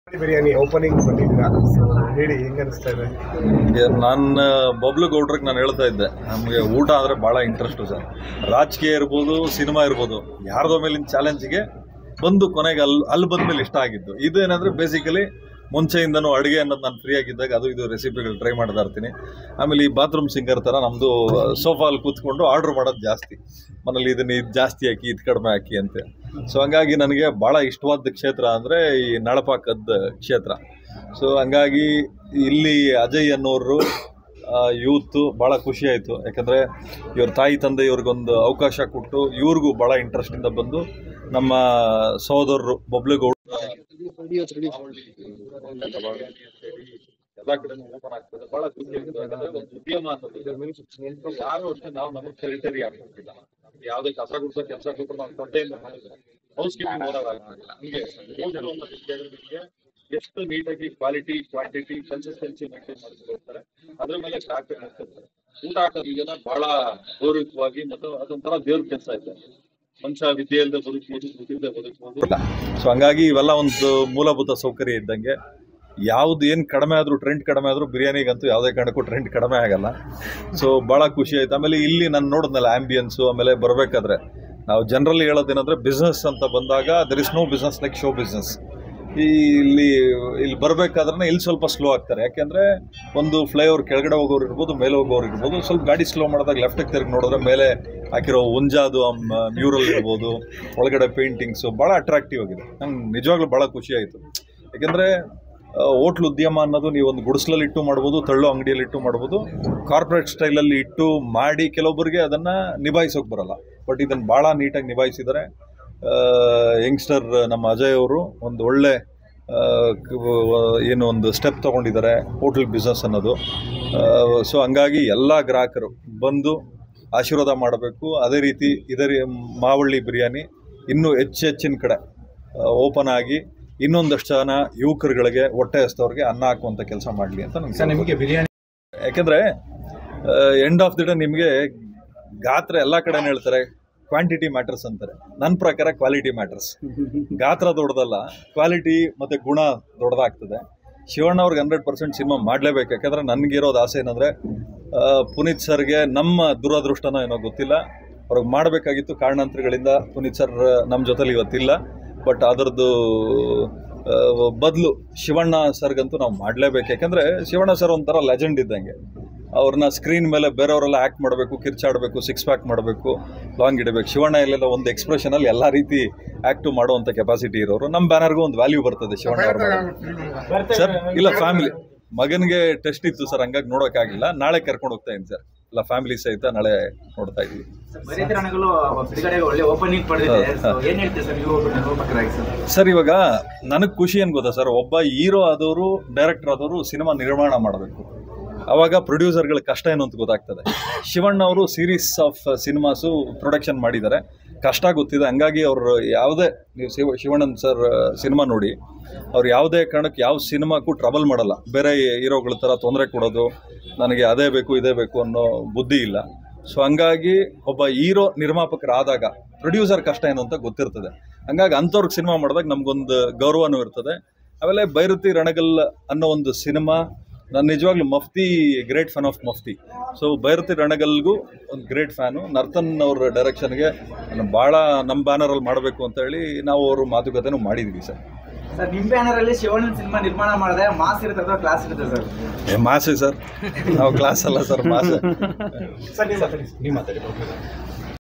Biryani opening ಬಂದಿದ್ದೀರಾ so ಹೇಳಿ ಹೆಂಗ್ ಅನಿಸ್ತಾ ಇದೆ ಈಗ ನಾನು ಬಬ್ಲು ಗೌಡ್ರಿಗೆ ನಾನು ಹೇಳ್ತಾ ಇದ್ದೆ ನಮಗೆ ಊಟ ಅಂದರೆ ಭಾಳ ಇಂಟ್ರೆಸ್ಟು ಸರ್ ರಾಜಕೀಯ ಇರ್ಬೋದು ಸಿನಿಮಾ ಇರ್ಬೋದು ಯಾರ್ದೋ ಮೇಲಿನ ಚಾಲೆಂಜಿಗೆ ಬಂದು ಕೊನೆಗೆ ಅಲ್ಲಿ ಅಲ್ಲಿ ಬಂದ್ಮೇಲೆ ಇಷ್ಟ ಆಗಿದ್ದು ಇದು ಏನಂದರೆ ಬೇಸಿಕಲಿ ಮುಂಚೆಯಿಂದನೂ ಅಡುಗೆ ಅನ್ನೋದು ನಾನು ಫ್ರೀ ಆಗಿದ್ದಾಗ ಅದು ಇದು ರೆಸಿಪಿಗಳು ಟ್ರೈ ಮಾಡ್ತಾ ಇರ್ತೀನಿ ಆಮೇಲೆ ಈ ಬಾತ್ರೂಮ್ ಸಿಂಗರ್ ಥರ ನಮ್ಮದು ಸೋಫಾಲ್ಲಿ ಕೂತ್ಕೊಂಡು ಆರ್ಡ್ರ್ ಮಾಡೋದು ಜಾಸ್ತಿ ಮನೇಲಿ ಇದನ್ನ ಇದು ಜಾಸ್ತಿ ಹಾಕಿ ಇದು ಕಡಿಮೆ ಹಾಕಿ ಅಂತ ಸೊ ಹಂಗಾಗಿ ನನಗೆ ಭಾಳ ಇಷ್ಟವಾದ ಕ್ಷೇತ್ರ ಅಂದರೆ ಈ ನಳಪಾಕದ ಕ್ಷೇತ್ರ ಸೊ ಹಂಗಾಗಿ ಇಲ್ಲಿ ಅಜಯ್ ಅನ್ನೋರು ಯೂತು ಭಾಳ ಖುಷಿ ಆಯಿತು ಯಾಕಂದರೆ ಇವ್ರ ತಾಯಿ ತಂದೆ ಇವ್ರಿಗೊಂದು ಅವಕಾಶ ಕೊಟ್ಟು ಇವ್ರಿಗೂ ಭಾಳ ಇಂಟ್ರೆಸ್ಟಿಂದ ಬಂದು ನಮ್ಮ ಸಹೋದರರು ಬಬ್ಲೇಗೌಡ ಎಲ್ಲ ಕಡೆ ಓಪನ್ ಆಗ್ತದೆ ಬಹಳ ಖುಷಿ ಆಗ್ತದೆ ಯಾಕಂದ್ರೆ ಒಂದು ಉದ್ಯಮ ಅನ್ನೋದು ಯಾರು ಅಷ್ಟೇ ನಾವು ನಮಗೆ ಟೆರಿಟರಿ ಆಗ್ತಿಲ್ಲ ಯಾವುದೇ ಕಸ ಗುಡ್ಸೋ ಕೆಲಸ ಕೊಟ್ಟರು ನಾವು ತೊಟ್ಟೆಯಿಂದ ಮಾಡಿದ್ರೆ ಹೌಸ್ ಕೀಪಿಂಗ್ ಓಡಾಡಕ್ಕಾಗಿಲ್ಲ ಹಂಗೆ ಭೋಜನವನ್ನು ಕೇಳೋದಕ್ಕೆ ಎಷ್ಟು ನೀಟಾಗಿ ಕ್ವಾಲಿಟಿ ಕ್ವಾಂಟಿಟಿ ಕನ್ಸಿಸ್ಟೆನ್ಸಿ ಮೇಂಟೈನ್ ಮಾಡ್ಕೊಳ್ತಾರೆ ಅದ್ರ ಮೇಲೆ ಸ್ಟಾಕ್ ಮಾಡ್ತಿರ್ತಾರೆ ಊಟ ಹಾಕೋದ್ರಿಂದ ಬಹಳ ಗೌರವಿತವಾಗಿ ಮತ್ತು ಅದೊಂಥರ ದೇವ್ರ ಕೆಲಸ ಇದೆ ಮನುಷ್ಯ ವಿದ್ಯೆ ಇಲ್ಲದೆ ಬದುಕ್ಬೋದು ಬುದ್ಧಿಲ್ಲದೆ ಬದುಕ್ಬೋದು ಸೊ ಹಂಗಾಗಿ ಇವೆಲ್ಲ ಒಂದು ಮೂಲಭೂತ ಸೌಕರ್ಯ ಇದ್ದಂಗೆ ಯಾವ್ದು ಏನು ಕಡಿಮೆ ಆದರೂ ಟ್ರೆಂಡ್ ಕಡಿಮೆ ಆದರೂ ಬಿರಿಯಾನಿಗಂತೂ ಯಾವುದೇ ಕಾರಣಕ್ಕೂ ಟ್ರೆಂಡ್ ಕಡಿಮೆ ಆಗಲ್ಲ ಸೊ ಭಾಳ ಖುಷಿ ಆಯ್ತು ಆಮೇಲೆ ಇಲ್ಲಿ ನಾನು ನೋಡಿದ್ನಲ್ಲ ಆಂಬಿಯನ್ಸು ಆಮೇಲೆ ಬರಬೇಕಾದ್ರೆ ನಾವು ಜನರಲಿ ಹೇಳೋದೇನಂದ್ರೆ ಬಿಸ್ನೆಸ್ ಅಂತ ಬಂದಾಗ there is no business like show business ಈ ಇಲ್ಲಿ ಇಲ್ಲಿ ಬರಬೇಕಾದ್ರೆ ಇಲ್ಲಿ ಸ್ವಲ್ಪ ಸ್ಲೋ ಆಗ್ತಾರೆ ಯಾಕೆಂದ್ರೆ ಒಂದು ಫ್ಲೈಓವರ್ ಕೆಳಗಡೆ ಹೋಗೋರು ಇರ್ಬೋದು ಮೇಲೆ ಹೋಗೋರು ಇರ್ಬೋದು ಸ್ವಲ್ಪ ಗಾಡಿ ಸ್ಲೋ ಮಾಡಿದಾಗ ಲೆಫ್ಟಿಗೆ ತಿರುಗಿ ನೋಡಿದ್ರೆ ಮೇಲೆ ಹಾಕಿರೋ ಉಂಜಾದು ಮ್ಯೂರಲ್ ಇರ್ಬೋದು ಒಳಗಡೆ ಪೇಂಟಿಂಗ್ಸು ಭಾಳ ಅಟ್ರಾಕ್ಟಿವ್ ಆಗಿದೆ ನಂಗೆ ನಿಜವಾಗ್ಲೂ ಭಾಳ ಖುಷಿ ಆಯಿತು ಯಾಕೆಂದರೆ ಹೋಟ್ಲ್ ಉದ್ಯಮ ಅನ್ನೋದು ನೀವು ಒಂದು ಗುಡಿಸ್ಲಲ್ಲಿ ಇಟ್ಟು ಮಾಡ್ಬೋದು ತಳ್ಳು ಅಂಗಡಿಯಲ್ಲಿ ಇಟ್ಟು ಮಾಡ್ಬೋದು ಕಾರ್ಪೊರೇಟ್ ಸ್ಟೈಲಲ್ಲಿ ಇಟ್ಟು ಮಾಡಿ ಕೆಲವೊಬ್ಬರಿಗೆ ಅದನ್ನು ನಿಭಾಯಿಸೋಕೆ ಬರಲ್ಲ ಬಟ್ ಇದನ್ನು ಭಾಳ ನೀಟಾಗಿ ನಿಭಾಯಿಸಿದ್ದಾರೆ ಯಂಗ್ಸ್ಟರ್ ನಮ್ಮ ಅಜಯ್ ಅವರು ಒಂದು ಒಳ್ಳೆ ಆ, ಕ- ಏನು ಒಂದು ಸ್ಟೆಪ್ ತೊಗೊಂಡಿದ್ದಾರೆ ಹೋಟೆಲ್ ಬಿಸ್ನೆಸ್ ಅನ್ನೋದು ಸೊ ಹಂಗಾಗಿ ಎಲ್ಲ ಗ್ರಾಹಕರು ಬಂದು ಆಶೀರ್ವಾದ ಮಾಡಬೇಕು ಅದೇ ರೀತಿ ಇದರ ಮಾವಳ್ಳಿ ಬಿರಿಯಾನಿ ಇನ್ನೂ ಹೆಚ್ಚು ಹೆಚ್ಚಿನ ಕಡೆ ಓಪನ್ ಆಗಿ ಇನ್ನೊಂದಷ್ಟು ಜನ ಯುವಕರುಗಳಿಗೆ ಹೊಟ್ಟೆ ಹಸ್ತವ್ರಿಗೆ ಅನ್ನ ಹಾಕುವಂಥ ಕೆಲಸ ಮಾಡಲಿ ಅಂತ ನಂಗೆ ನಿಮಗೆ ಬಿರಿಯಾನಿ ಯಾಕೆಂದರೆ ಎಂಡ್ ಆಫ್ ದಿ ಡೇ ನಿಮಗೆ ಗಾತ್ರ ಎಲ್ಲ ಕಡೆ ಹೇಳ್ತಾರೆ ಕ್ವಾಂಟಿಟಿ ಮ್ಯಾಟರ್ಸ್ ಅಂತಾರೆ ನನ್ನ ಪ್ರಕಾರ ಕ್ವಾಲಿಟಿ ಮ್ಯಾಟರ್ಸ್ ಗಾತ್ರ ದೊಡ್ಡದಲ್ಲ ಕ್ವಾಲಿಟಿ ಮತ್ತು ಗುಣ ದೊಡ್ಡದಾಗ್ತದೆ ಶಿವಣ್ಣ ಅವ್ರಿಗೆ ಹಂಡ್ರೆಡ್ ಪರ್ಸೆಂಟ್ ಸಿನಿಮಾ ಮಾಡಲೇಬೇಕು ಯಾಕಂದರೆ ನನಗಿರೋದು ಆಸೆ ಏನಂದರೆ ಪುನೀತ್ ಸರ್ಗೆ ನಮ್ಮ ದುರದೃಷ್ಟನೋ ಏನೋ ಗೊತ್ತಿಲ್ಲ ಅವ್ರಿಗೆ ಮಾಡಬೇಕಾಗಿತ್ತು ಕಾರಣಾಂತರಗಳಿಂದ ಪುನೀತ್ ಸರ್ ನಮ್ಮ ಜೊತೆಲಿ ಇವತ್ತಿಲ್ಲ ಬಟ್ ಅದರದ್ದು ಬದಲು ಶಿವಣ್ಣ ಸರ್ಗಂತೂ ನಾವು ಮಾಡಲೇಬೇಕು ಯಾಕಂದರೆ ಶಿವಣ್ಣ ಸರ್ ಒಂಥರ ಲೆಜೆಂಡ್ ಇದ್ದಂಗೆ ಅವ್ರನ್ನ ಸ್ಕ್ರೀನ್ ಮೇಲೆ ಬೇರೆಯವರೆಲ್ಲ ಆ್ಯಕ್ಟ್ ಮಾಡಬೇಕು ಕಿರ್ಚಾಡಬೇಕು ಸಿಕ್ಸ್ ಪ್ಯಾಕ್ ಮಾಡಬೇಕು ಲಾಂಗ್ ಇಡಬೇಕು ಶಿವಣ್ಣ ಇಲ್ಲೆಲ್ಲ ಒಂದು ಎಕ್ಸ್ಪ್ರೆಷನಲ್ಲಿ ಎಲ್ಲ ರೀತಿ ಆ್ಯಕ್ಟು ಮಾಡುವಂಥ ಕೆಪಾಸಿಟಿ ಇರೋರು ನಮ್ಮ ಬ್ಯಾನರ್ಗೂ ಒಂದು ವ್ಯಾಲ್ಯೂ ಬರ್ತದೆ ಶಿವಣ್ಣ ಅವ್ರ ಸರ್ ಇಲ್ಲ ಫ್ಯಾಮಿಲಿ ಮಗನಿಗೆ ಟೆಸ್ಟ್ ಇತ್ತು ಸರ್ ಹಂಗಾಗಿ ನೋಡೋಕ್ಕಾಗಿಲ್ಲ ನಾಳೆ ಕರ್ಕೊಂಡು ಹೋಗ್ತಾ ಇದ್ದೀನಿ ಸರ್ ಇಲ್ಲ ಫ್ಯಾಮಿಲಿ ಸಹಿತ ನಾಳೆ ನೋಡ್ತಾ ಇದ್ದೀವಿ ಬರೀತರಣಗಳು ಬಿಡುಗಡೆಗೆ ಒಳ್ಳೆ ಓಪನಿಂಗ್ ಪಡೆದಿದೆ ಹೌದು, So, ಹೌದು. ಏನ್ ಹೇಳ್ತೀರಿ ಸರ್ ನೀವು ಒಬ್ಬ ನಿರ್ಮಾಪಕರಾಗಿ ಸರ್ ಸರ್ ಇವಾಗ ನನಗೆ ಖುಷಿ ಏನು ಗೊತ್ತಾ ಸರ್ ಒಬ್ಬ ಹೀರೋ ಆದವರು ಡೈರೆಕ್ಟರ್ ಆದವರು ಸಿನಿಮಾ ನಿರ್ಮಾಣ ಮಾಡಬೇಕು ಅವಾಗ ಪ್ರೊಡ್ಯೂಸರ್ಗಳ ಕಷ್ಟ ಏನು ಅಂತ ಗೊತ್ತಾಗ್ತದೆ ಶಿವಣ್ಣ ಅವರು ಸೀರೀಸ್ ಆಫ್ ಸಿನಿಮಾಸು ಪ್ರೊಡಕ್ಷನ್ ಮಾಡಿದ್ದಾರೆ ಕಷ್ಟ ಗೊತ್ತಿದೆ ಹಂಗಾಗಿ ಅವರು ಯಾವುದೇ ನೀವು ಶಿವ ಶಿವಣ್ಣನ್ ಸರ್ ಸಿನಿಮಾ ನೋಡಿ ಅವ್ರು ಯಾವುದೇ ಕಾರಣಕ್ಕೆ ಯಾವ ಸಿನಿಮಾಕ್ಕೂ ಟ್ರಬಲ್ ಮಾಡಲ್ಲ ಬೇರೆ ಹೀರೋಗಳ ಥರ ತೊಂದರೆ ಕೊಡೋದು ನನಗೆ ಅದೇ ಬೇಕು ಇದೇ ಬೇಕು ಅನ್ನೋ ಬುದ್ಧಿ ಇಲ್ಲ ಸೊ ಹಂಗಾಗಿ ಒಬ್ಬ ಹೀರೋ ನಿರ್ಮಾಪಕರಾದಾಗ ಪ್ರೊಡ್ಯೂಸರ್ ಕಷ್ಟ ಏನು ಅಂತ ಗೊತ್ತಿರ್ತದೆ ಹಂಗಾಗಿ ಅಂಥವ್ರಿಗೆ ಸಿನಿಮಾ ಮಾಡಿದಾಗ ನಮಗೊಂದು ಗೌರವನೂ ಇರ್ತದೆ ಆಮೇಲೆ ಬೈರುತಿ ರಣಗಲ್ ಅನ್ನೋ ಒಂದು ಸಿನಿಮಾ ನಾನು ನಿಜವಾಗ್ಲೂ Mufti great fan of Mufti so Bairathi ರಣಗಲ್ಗೂ ಒಂದು ಗ್ರೇಟ್ ಫ್ಯಾನು ನರ್ತನ್ ಅವ್ರ ಡೈರೆಕ್ಷನ್ಗೆ ನಾನು ಭಾಳ ನಮ್ಮ ಬ್ಯಾನರಲ್ಲಿ ಮಾಡಬೇಕು ಅಂತ ಹೇಳಿ ನಾವು ಅವರು ಮಾತುಕತೆನೂ ಮಾಡಿದ್ವಿ ಸರ್ ಸರ್ ನಿಮ್ ಬ್ಯಾನರ್ ಅಲ್ಲಿ ಶಿವಣ್ಣನ್ ಸಿನಿಮಾ ನಿರ್ಮಾಣ ಮಾಡಿದ್ರೆ ಮಾಸ್ ಇರುತ್ತೆ ಅಥವಾ ಕ್ಲಾಸ್ ಇರುತ್ತೆ ಸರ್ ಏ ಮಾಸೆ ಸರ್ ನಾವು ಕ್ಲಾಸ್ ಅಲ್ಲ ಸರ್ ಮಾಸೆ ಸರ್ ನೀವು ಮಾತಾಡಿ ನೀವು ಮಾತಾಡಿ